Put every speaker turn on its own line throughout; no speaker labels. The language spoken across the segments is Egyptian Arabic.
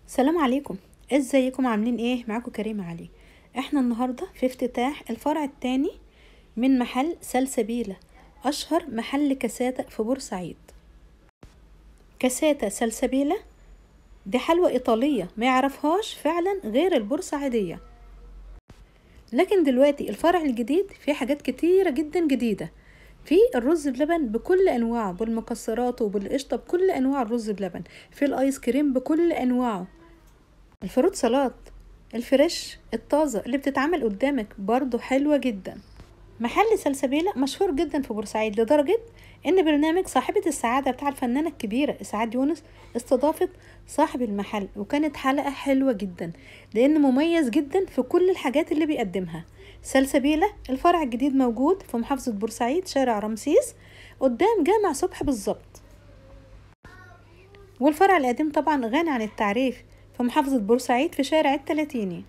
السلام عليكم ازيكم عاملين ايه معاكم كريمة علي احنا النهاردة في افتتاح الفرع التاني من محل سلسبيلة اشهر محل كاساتا في بورسعيد كاساتا سلسبيلة دي حلوى ايطالية ما يعرفهاش فعلا غير البورسعيدية لكن دلوقتي الفرع الجديد فيه حاجات كتيرة جدا جديدة في الرز بلبن بكل انواعه بالمكسرات وبالقشطه بكل انواع الرز بلبن في الايس كريم بكل انواعه الفروت سلطات الفريش الطازه اللي بتتعمل قدامك برضو حلوه جدا محل سلسبيلة مشهور جدا في بورسعيد لدرجة ان برنامج صاحبة السعادة بتاع الفنانة الكبيرة اسعاد يونس استضافت صاحب المحل وكانت حلقة حلوة جدا لان مميز جدا في كل الحاجات اللي بيقدمها سلسبيلة الفرع الجديد موجود في محافظة بورسعيد شارع رمسيس قدام جامع صبح بالظبط والفرع القديم طبعا غني عن التعريف في محافظة بورسعيد في شارع التلاتيني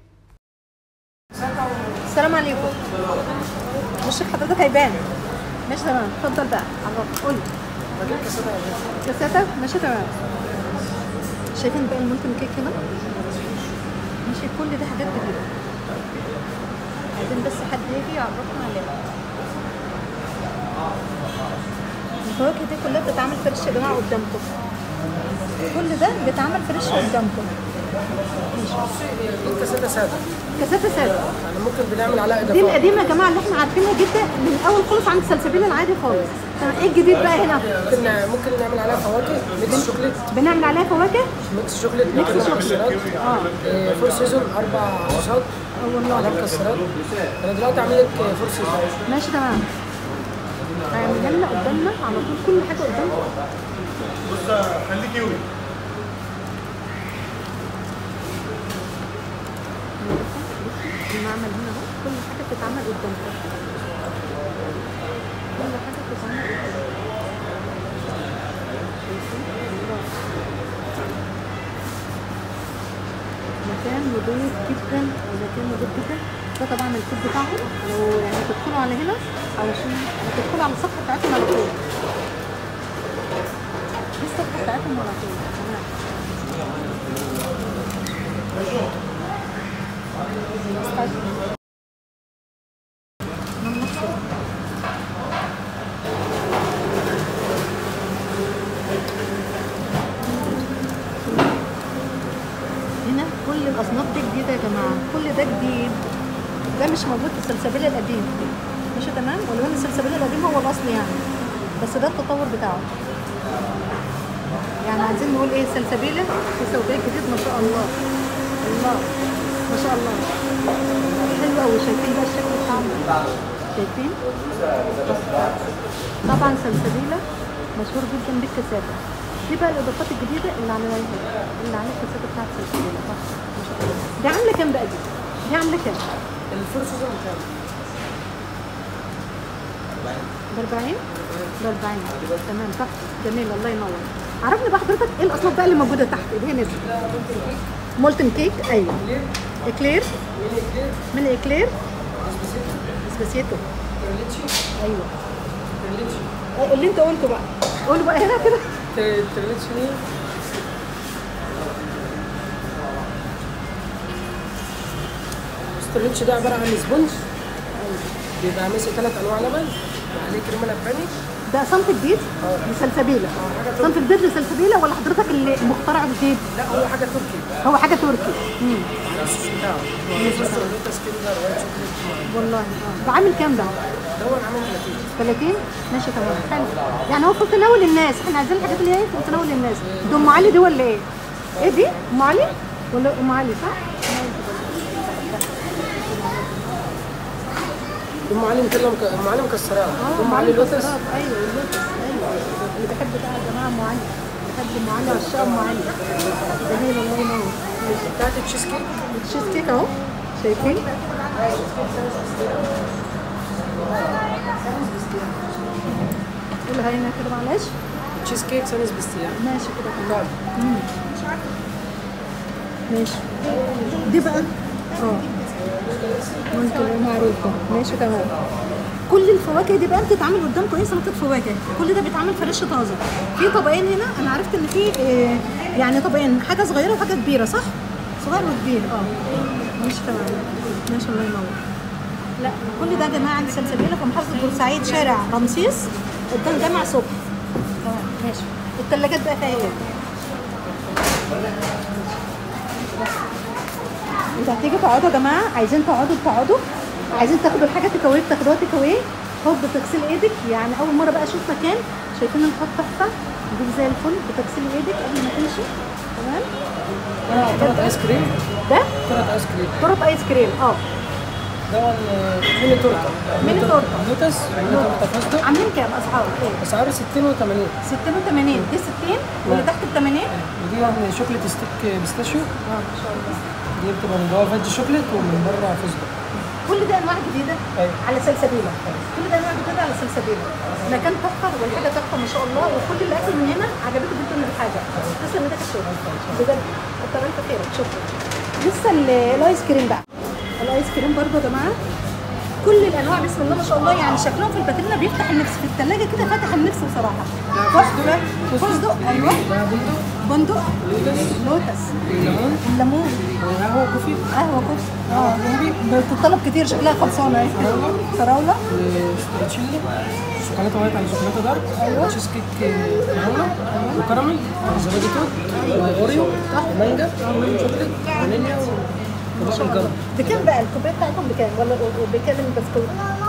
السلام عليكم مش حضرتك هيبان ماشي تمام اتفضل بقى عرفت قولي كاساتك ماشي تمام شايفين بقى المولتن كيك هنا ماشي كل دي حاجات جديدة عايزين بس حد يجي يعرفنا عليها الفواكه دي كلها بتتعمل فريش يا جماعه قدامكم كل ده بيتعمل فريش قدامكم
دي كاسات ساده
كاسات ساده
يعني ممكن بنعمل عليها
دي
اضافات
القديمه يا جماعه اللي احنا عارفينها جدا من الاول خالص عند سلسبيل العادي خالص تمام ايه الجديد بقى هنا
ممكن ممكن نعمل عليها فواكه ميكس شوكليت
بنعمل عليها فواكه
ميكس شوكليت ميكس مكسرات
اه
إيه، فور سيزون اربع عصات
والله.
عليها مكسرات انا دلوقتي عامل لك فور سيزون
ماشي تمام هيعملها لنا قدامنا على طول كل حاجه قدامنا
بص خليك يومي
المعمل هنا اهو كل حاجه بتتعمل قدامكم كل حاجه بتتعمل قدامكم شايفين؟ الله. مكان نضيف جدا ومكان نضيف جدا ده طبعا الكود بتاعهم لو يعني تدخلوا على هنا علشان هتدخلوا على الصفحه بتاعتهم على طول دي الصفحه بتاعتهم على طول تمام من نفسه هنا كل الاصناف دي جديده يا جماعه كل ده جديد ده مش موجود في السلسبيل القديم ماشي تمام ولو ان السلسبيل القديم هو الاصل يعني بس ده التطور بتاعه يعني عايزين نقول ايه سلسبيله في سوداء جديد ما شاء الله الله ما شاء الله حلو قوي شايفين بقى الشكل بتاعهم شايفين طبعا سلسبيله مشهور جدا بالكاساته دي بقى الاضافات الجديده اللي عليها اللي على الكاساته بتاعت سلسبيله ما شاء الله دي عامله كام بقى دي؟ دي عامله كام؟
الفور سيزون كام؟
ب 40 ب 40 تمام تحت جميل الله ينور عرفنا بقى حضرتك ايه الاصناف بقى اللي موجوده تحت اللي هي نزل مولتن كيك ايوه اكلير من اكلير اسباسيتو ايوه آه، اللي انت قلته بقى قولوا بقى هنا كده
تريليتشي دي الستريتش ده عباره عن سبونج بيبقى ماسك ثلاث انواع لبن وعليه كريمه لباني
ده صنف جديد لسلسبيله صنف جديد لسلسبيله ولا حضرتك اللي مخترعه جديد
لا هو حاجه تركي
هو حاجه تركي امم
على الصوص بتاعه مثلا لوتس كيندر وايت شوكليت
والله اه ده عامل كام ده؟
ده هو عامل 30
30 ماشي تمام حلو يعني هو في متناول الناس احنا عايزين الحاجات اللي هي في متناول الناس دي ام علي دي ولا ايه؟ ايه دي؟ ام علي؟ ولا ام علي صح؟
ام علي مكلم ام علي مكسرات
اه
ام علي لوتس
مكسرات. ايوه اللوتس ايوه اللي بحب بقى يا جماعه ام علي بحب ام علي عشاق ام علي جميل الله ينور
بتاعت التشيز كيك
التشيز كيك اهو شايفين؟ قولها هنا كده معلش
تشيز كيك سان سبيستيان
ماشي كده تمام
طبعا
مم. ماشي دي بقى اه ممكن معروفة ماشي تمام كل الفواكه دي بقى بتتعمل قدامكم ايه سلطه فواكه كل ده بيتعمل فريش طازه في طبقين هنا انا عرفت ان في آه، يعني طبقين حاجه صغيره وحاجه كبيره صح صغير وكبير اه مش تمام ماشي الله ينور لا كل ده يا جماعه عند سلسبيله في محافظه بورسعيد شارع رمسيس قدام جامع صبح تمام ماشي الثلاجات بقى فيها ايه انتوا هتيجوا تقعدوا يا جماعه عايزين تقعدوا تقعدوا عايزين تاخدوا الحاجه تكويه بتاخدوها تكويه هوب بتغسلي ايدك يعني اول مره بقى اشوف مكان شايفين الخط تحفه دي زي الفل بتغسلي ايدك قبل ما تمشي تمام
طرد ايس كريم
ده
طرد ايس كريم
طرق ايس كريم اه
ده هو ال- ميني تورته
ميني تورته.
لوتس ميني تورته فستق
عاملين كام اسعار ايه
اسعاره 60 و80
60 و80 دي 60 واللي تحت ب 80
ودي يعني شوكليت ستيك بيستاشيو
اه ما شاء الله
دي بتبقى من جوه فيج شوكليت ومن بره فستق
كل ده انواع جديده
أيوة.
على سلسبيله كل ده انواع جديده على سلسبيله مكان تحفه والحاجه تحفه ما شاء الله وكل اللي اكل من هنا عجبته جدا الحاجه تسلم ايدك الشغل بجد كتر الف خيرك شكرا لسه ال- الايس كريم بقى الايس كريم برضه يا جماعه كل الانواع بسم الله ما شاء الله يعني شكلهم في الباترينا بيفتح النفس في الثلاجه كده فاتح النفس بصراحه تحفه فستق ايوه
ده بندق
بندق
لوتس
لوتس
الليمون
الليمون
وقهوه كوفي
قهوه كوفي اه بتطلب كتير شكلها خلصانه اهي فراوله
وستريتشيلي شوكولاته وايت على شوكولاته دارك ايوه تشيز كيك فراوله وكراميل زبادي توت واوريو ومانجا شوكليت فانيليا وبابل جم
بكام بقى الكوبايه بتاعتهم بكام ولا بكام البسكوت؟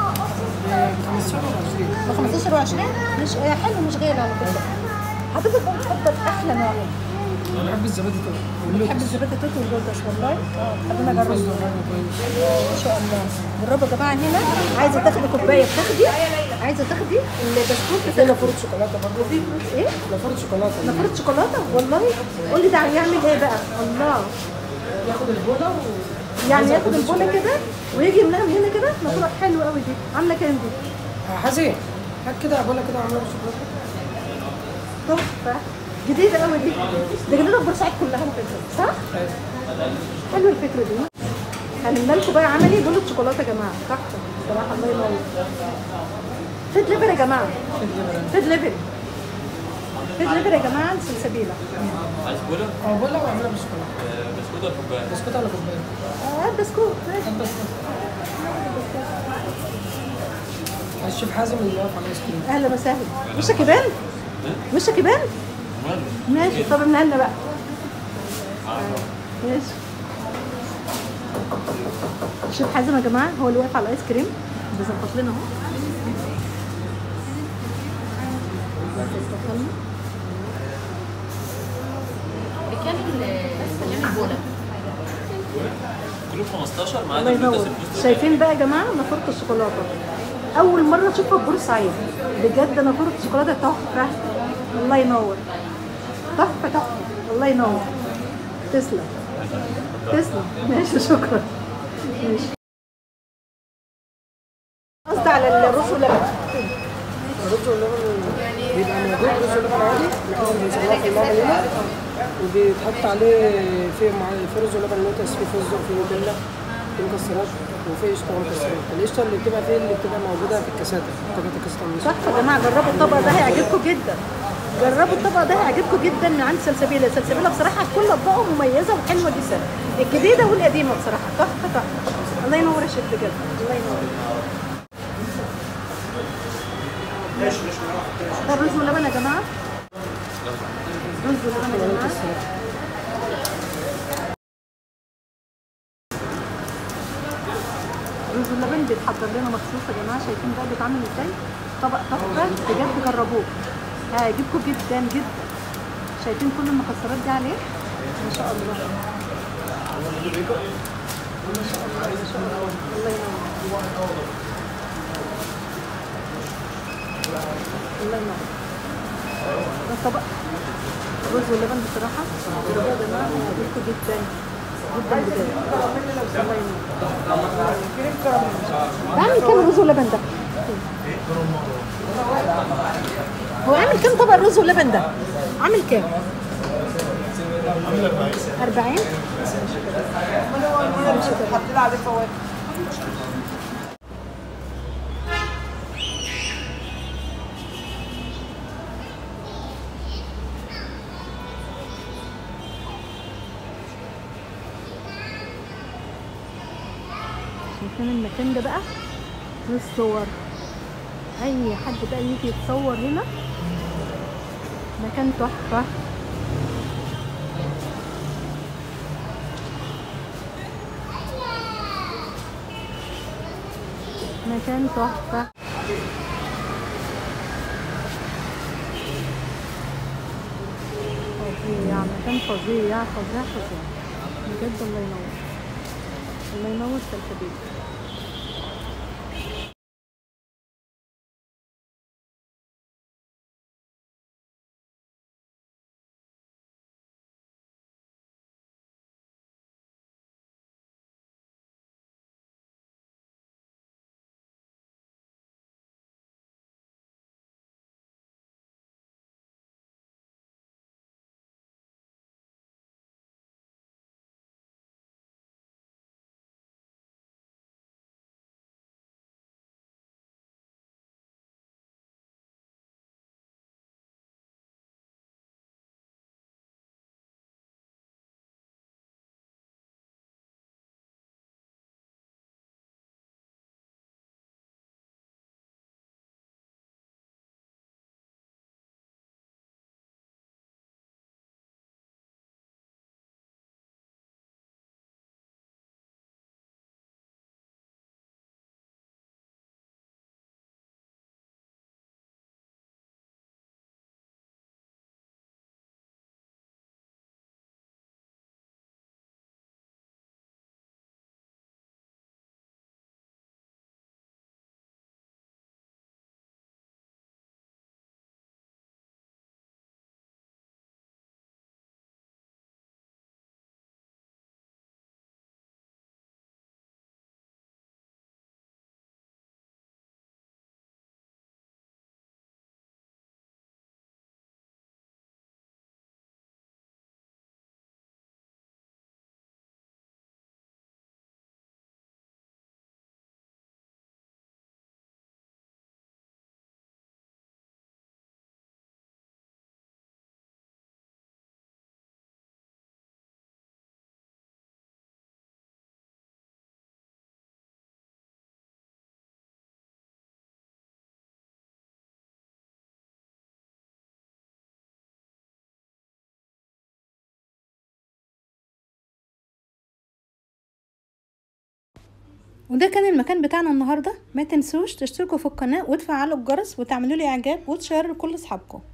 ب 15 و20 مش آه، حلو مش غالي على فكره حضرتك بقى بتفضل احلى نوع ايه؟
بحب الزبادي توت
بحب
واللوتس
الزبادي توت والجولدش والله اه خلينا نجرب
فستق برضه كويس
ما شاء الله جربوا يا جماعه هنا عايزه تاخدي كوبايه بتاخدي عايزه تاخدي البسكوت
في
بتاخدي
لافورت شوكولاته برضه
وفي ايه؟
لافورت شوكولاته
نافوره شوكولاته والله قول لي ده يعمل ايه بقى؟ الله
ياخد البوله و
يعني ياخد البوله كده ويجي يملاها من هنا كده نافوره حلوه قوي دي عامله كام دي؟
حزين هات كده بوله كده عامله شوكولاته
تحفه جديده قوي دي دي جديده في بورسعيد كلها على فكره صح؟ حلوه الفكره دي هنملى لكم بقى عملي بولة شوكولاته يا جماعه تحفه بصراحه الله ينور فيد ليفر يا جماعه فيد ليفر فيد ليفر يا جماعه سلسبيله
عايز بولا
اه بوله واعملها بالشوكولاته
آه، بسكوت ولا كوبايه
بسكوت على كوبايه
اه بسكوت ماشي
هات بسكوت الشيف حازم اللي واقف على الايس كريم
اهلا وسهلا وشك يبان وشك يبان ماشي طب امنعنا بقى ماشي شوف حازم يا جماعه هو اللي واقف على الايس كريم بيظبط لنا اهو بيظبط لنا.
بكام ال- البوله؟
كله 15 معانا
الله ينور شايفين بقى يا جماعه نافوره الشوكولاته اول مره اشوفها في بورسعيد بجد نافوره الشوكولاته تحفه الله ينور تحفه تحفه الله ينور تسلم تسلم ماشي شكرا ماشي قصدي على الرز واللبن
الرز واللبن بيبقى موجود رز ولبن عادي لكن بنسويه في المعمل هنا وبيتحط عليه في مع في رز ولبن لوتس في فستق في نوتيلا في مكسرات وفي قشطه ومكسرات القشطه اللي بتبقى فيه اللي بتبقى موجوده في الكاسات قطعه الكاسات المسلوقه
تحفه يا جماعه جربوا الطبق ده هيعجبكم جدا جربوا الطبق ده هيعجبكم جدا من عند سلسبيله سلسبيله بصراحه كل اطباقهم مميزه وحلوه جدا الجديده والقديمه بصراحه تحفه تحفه الله ينور يا شيخ بجد الله ينور طب رز ولبن يا جماعه رز ولبن يا جماعه رز اللبن بيتحضر لنا مخصوص يا جماعه شايفين بقى بيتعمل ازاي طبق تحفه بجد جربوه هيعجبكم جدا جدا شايفين كل المكسرات دي عليه ما شاء الله ما شاء الله ما شاء الله الله ينور الله ينور ده طبق رز واللبن بصراحه جربوه يا جماعه هيعجبكم جدا جدا بجد الله ينور بعمل كام رز ولبن ده؟ هو عامل كام طبق رز ولبن ده؟ عامل كام؟ 40 حطينا عليه فواكه عشان المكان ده بقى للصور اي حد بقى يجي يتصور هنا مكان تحفة مكان تحفة فظيع مكان فظيع فظيع فظيع بجد الله ينور الله ينور سلسبيل وده كان المكان بتاعنا النهارده ما تنسوش تشتركوا في القناه وتفعلوا الجرس وتعملوا لي اعجاب وتشيروا لكل اصحابكم